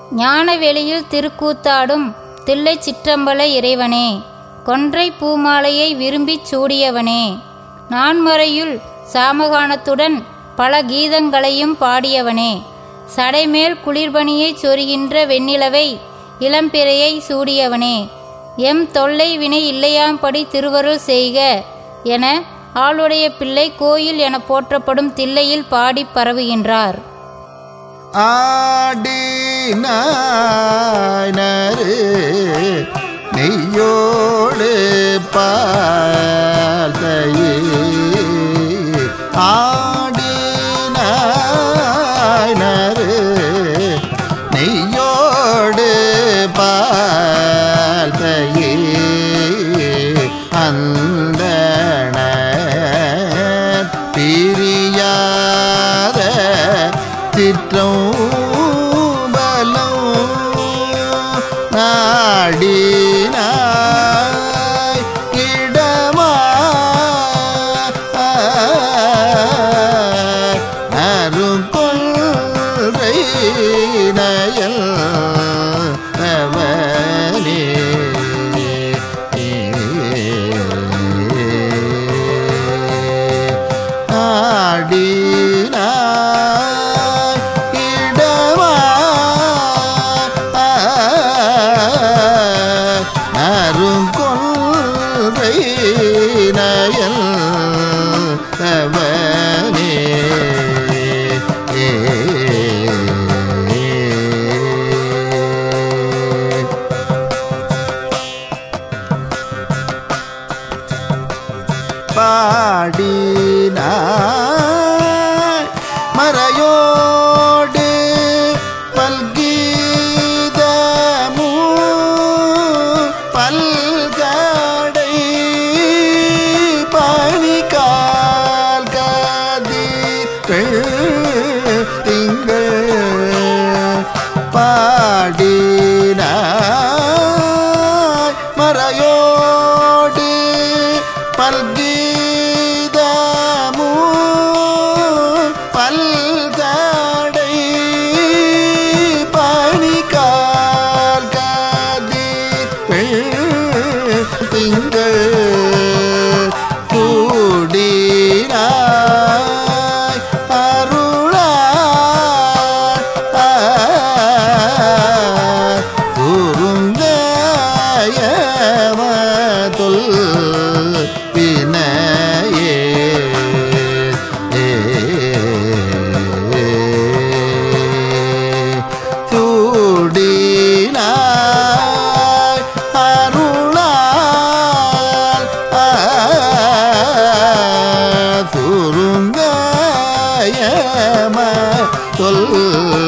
ஞானவெளியில் திருக்கூத்தாடும் தில்லை சிற்றம்பல இறைவனே கொன்றை பூமாலையை விரும்பிச் சூடியவனே நான்மறையுள் சாமகானத்துடன் பல கீதங்களையும் பாடியவனே சடைமேல் குளிர்பனியைச் சொரிகின்ற வெண்ணிலவை இளம்பிறையை சூடியவனே எம் தொல்லை வினை இல்லையாம்படி திருவருள் செய்க என ஆளுடைய பிள்ளை கோயில் என போற்றப்படும் தில்லையில் பாடிப் பரவுகின்றார் ஆடினாரு நெய்யோடு பார்த்தையே ஆடினாரு நெய்யோடு பார்த்தையே அந்தண பிரியாத சிற்றம் பலம் நாடினாய் இடமா அருங்கொன்றை நயல் அவனே ஆடினாய் இடமா அருங்கொன்றை நயல் அவனே பாடினாய் மறையோடு பல்கீதமு பல்கடை பணிகால் கதிர்கள் திங்கள் பாடினாய் மறையோடு பல்கீதமு பல்கடை பணிகால் கதிர்கள் திங்கள் கூடினாய் அருளாய் குறுங்கயமதுல் வினையே சூடினாய் அருளால் சுருங்கயம சொல்